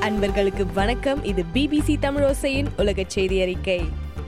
அன்பர்களுக்கு வணக்கம் இது பிபிசி தமிழோசையின் உலக செய்தி அறிக்கை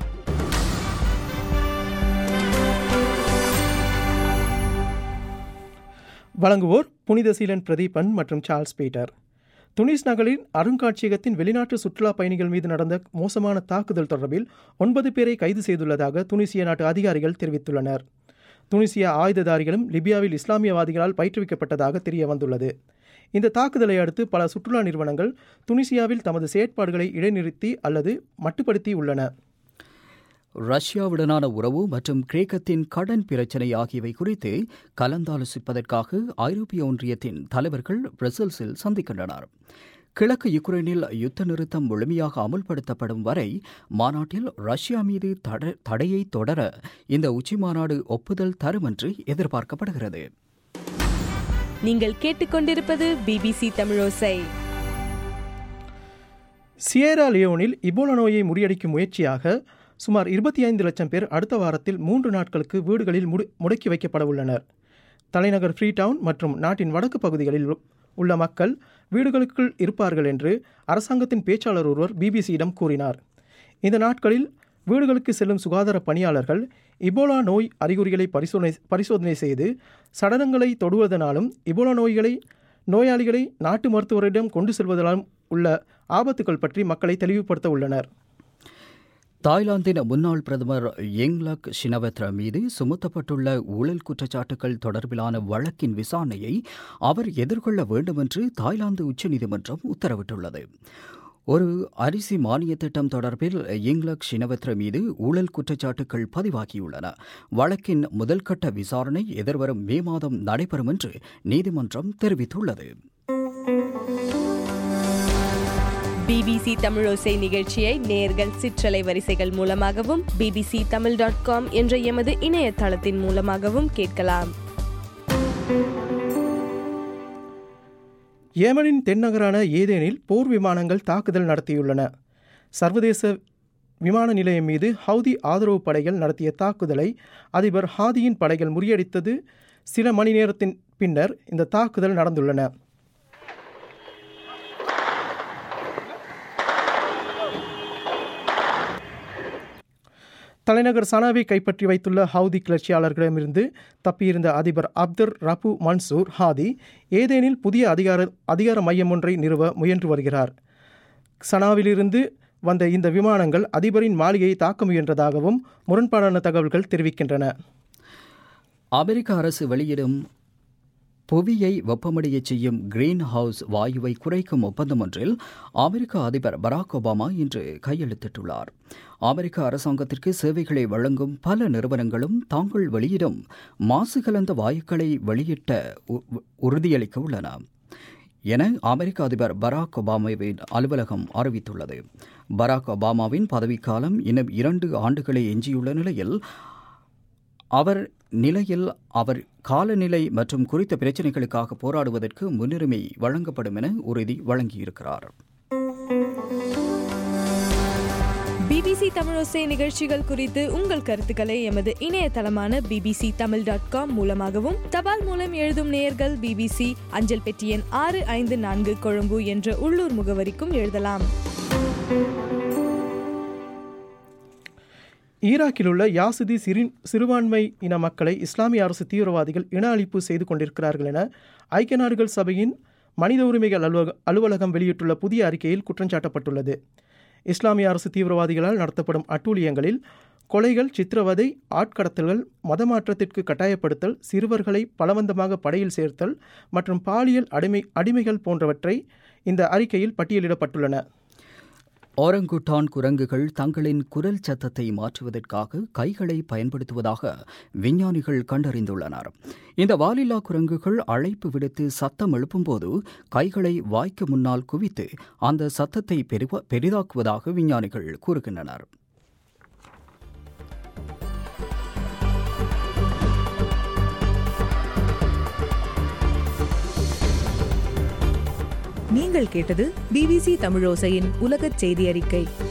வழங்குவோர் புனித சீலன் பிரதீபன் மற்றும் சார்ல்ஸ் பீட்டர் துனிஸ் நகரின் அருங்காட்சியகத்தின் வெளிநாட்டு சுற்றுலா பயணிகள் மீது நடந்த மோசமான தாக்குதல் தொடர்பில் ஒன்பது பேரை கைது செய்துள்ளதாக துனிசிய நாட்டு அதிகாரிகள் தெரிவித்துள்ளனர் துனிசிய ஆயுததாரிகளும் லிபியாவில் இஸ்லாமியவாதிகளால் பயிற்றுவிக்கப்பட்டதாக தெரிய வந்துள்ளது இந்த தாக்குதலை அடுத்து பல சுற்றுலா நிறுவனங்கள் துனிசியாவில் தமது செயற்பாடுகளை இடைநிறுத்தி அல்லது மட்டுப்படுத்தி உள்ளன ரஷ்யாவுடனான உறவு மற்றும் கிரேக்கத்தின் கடன் பிரச்சினை ஆகியவை குறித்து கலந்தாலோசிப்பதற்காக ஐரோப்பிய ஒன்றியத்தின் தலைவர்கள் பிரசல்ஸில் சந்திக்கின்றனர் கிழக்கு யுக்ரைனில் யுத்த நிறுத்தம் முழுமையாக அமுல்படுத்தப்படும் வரை மாநாட்டில் ரஷ்யா மீது தட- தடையை தொடர இந்த உச்சிமாநாடு ஒப்புதல் தரும் என்று எதிர்பார்க்கப்படுகிறது நீங்கள் கேட்டுக்கொண்டிருப்பது பிபிசி தமிழோசை சியேரா லியோனில் இபோலா நோயை முறியடிக்கும் முயற்சியாக சுமார் இருபத்தி ஐந்து லட்சம் பேர் அடுத்த வாரத்தில் மூன்று நாட்களுக்கு வீடுகளில் முடு முடக்கி வைக்கப்பட உள்ளனர் தலைநகர் ஃப்ரீடவுன் மற்றும் நாட்டின் வடக்கு பகுதிகளில் உ- உள்ள மக்கள் வீடுகளுக்குள் இருப்பார்கள் என்று அரசாங்கத்தின் பேச்சாளர் ஒருவர் பிபிசியிடம் கூறினார் இந்த நாட்களில் வீடுகளுக்கு செல்லும் சுகாதார பணியாளர்கள் இபோலா நோய் அறிகுறிகளை பரிசோதனை பரிசோதனை செய்து சடலங்களை தொடுவதனாலும் இபோலா நோய்களை நோயாளிகளை நாட்டு மருத்துவரிடம் கொண்டு செல்வதனாலும் உள்ள ஆபத்துகள் பற்றி மக்களை தெளிவுபடுத்த உள்ளனர் தாய்லாந்தின் முன்னாள் பிரதமர் யெங்லக் ஷினவத்ர மீது சுமத்தப்பட்டுள்ள ஊழல் குற்றச்சாட்டுகள் தொடர்பிலான வழக்கின் விசாரணையை அவர் எதிர்கொள்ள வேண்டும் என்று தாய்லாந்து உச்சநீதிமன்றம் உத்தரவிட்டுள்ளது ஒரு அரிசி மானிய திட்டம் தொடர்பில் யெங்லக் ஷினவத்ர மீது ஊழல் குற்றச்சாட்டுகள் பதிவாகியுள்ளன வழக்கின் முதல்கட்ட விசாரணை எதிர்வரும் மே மாதம் நடைபெறும் என்று நீதிமன்றம் தெரிவித்துள்ளது பிபிசி தமிழோசை நிகழ்ச்சியை நேர்கள் சிற்றலை வரிசைகள் மூலமாகவும் பிபிசி தமிழ் டாட் காம் என்ற எமது இணையதளத்தின் மூலமாகவும் கேட்கலாம் ஏமனின் தென்னகரான ஏதேனில் போர் விமானங்கள் தாக்குதல் நடத்தியுள்ளன சர்வதேச விமான நிலையம் மீது ஹவுதி ஆதரவு படைகள் நடத்திய தாக்குதலை அதிபர் ஹாதியின் படைகள் முறியடித்தது சில மணி நேரத்தின் பின்னர் இந்த தாக்குதல் நடந்துள்ளன தலைநகர் சனாவை கைப்பற்றி வைத்துள்ள ஹவுதி கிளர்ச்சியாளர்களிடமிருந்து தப்பியிருந்த அதிபர் அப்துர் ரபு மன்சூர் ஹாதி ஏதேனில் புதிய அதிகார அதிகார மையம் ஒன்றை நிறுவ முயன்று வருகிறார் சனாவிலிருந்து வந்த இந்த விமானங்கள் அதிபரின் மாளிகையை தாக்க முயன்றதாகவும் முரண்பாடான தகவல்கள் தெரிவிக்கின்றன அமெரிக்க அரசு வெளியிடும் புவியை வெப்பமடையச் செய்யும் கிரீன் ஹவுஸ் வாயுவை குறைக்கும் ஒப்பந்தம் ஒன்றில் அமெரிக்க அதிபர் பராக் ஒபாமா இன்று கையெழுத்திட்டுள்ளார் அமெரிக்க அரசாங்கத்திற்கு சேவைகளை வழங்கும் பல நிறுவனங்களும் தாங்கள் வெளியிடும் மாசு கலந்த வாயுக்களை வெளியிட்ட உ- உறுதியளிக்க உள்ளன என அமெரிக்க அதிபர் பராக் ஒபாமாவின் அலுவலகம் அறிவித்துள்ளது பராக் ஒபாமாவின் பதவிக்காலம் இன்னும் இரண்டு ஆண்டுகளே எஞ்சியுள்ள நிலையில் அவர் நிலையில் அவர் காலநிலை மற்றும் குறித்த பிரச்சினைகளுக்காக போராடுவதற்கு முன்னுரிமை வழங்கப்படும் என உறுதி வழங்கியிருக்கிறார் பிபிசி தமிழோசை நிகழ்ச்சிகள் குறித்து உங்கள் கருத்துக்களை எமது இணையதளமான பிபிசி தமிழ் டாட் காம் மூலமாகவும் தபால் மூலம் எழுதும் நேயர்கள் பிபிசி அஞ்சல் பெட்டி எண் ஆறு ஐந்து நான்கு கொழும்பு என்ற உள்ளூர் முகவரிக்கும் எழுதலாம் ஈராக்கில் உள்ள யாசிதி சிறு சிறுபான்மை இன மக்களை இஸ்லாமிய அரசு தீவிரவாதிகள் இன அழிப்பு செய்து கொண்டிருக்கிறார்கள் என ஐக்கிய நாடுகள் சபையின் மனித உரிமைகள் அலுவலக அலுவலகம் வெளியிட்டுள்ள புதிய அறிக்கையில் குற்றஞ்சாட்டப்பட்டுள்ளது இஸ்லாமிய அரசு தீவிரவாதிகளால் நடத்தப்படும் அட்டூழியங்களில் கொலைகள் சித்திரவதை ஆட்கடத்தல்கள் மதமாற்றத்திற்கு கட்டாயப்படுத்தல் சிறுவர்களை பலவந்தமாக படையில் சேர்த்தல் மற்றும் பாலியல் அடிமை அடிமைகள் போன்றவற்றை இந்த அறிக்கையில் பட்டியலிடப்பட்டுள்ளன ஓரங்குட்டான் குரங்குகள் தங்களின் குரல் சத்தத்தை மாற்றுவதற்காக கைகளை பயன்படுத்துவதாக விஞ்ஞானிகள் கண்டறிந்துள்ளனர் இந்த வாலில்லா குரங்குகள் அழைப்பு விடுத்து சத்தம் எழுப்பும்போது கைகளை வாய்க்கு முன்னால் குவித்து அந்த சத்தத்தை பெருவ- பெரிதாக்குவதாக விஞ்ஞானிகள் கூறுகின்றனர் நீங்கள் கேட்டது பிபிசி தமிழோசையின் உலகச் செய்தி அறிக்கை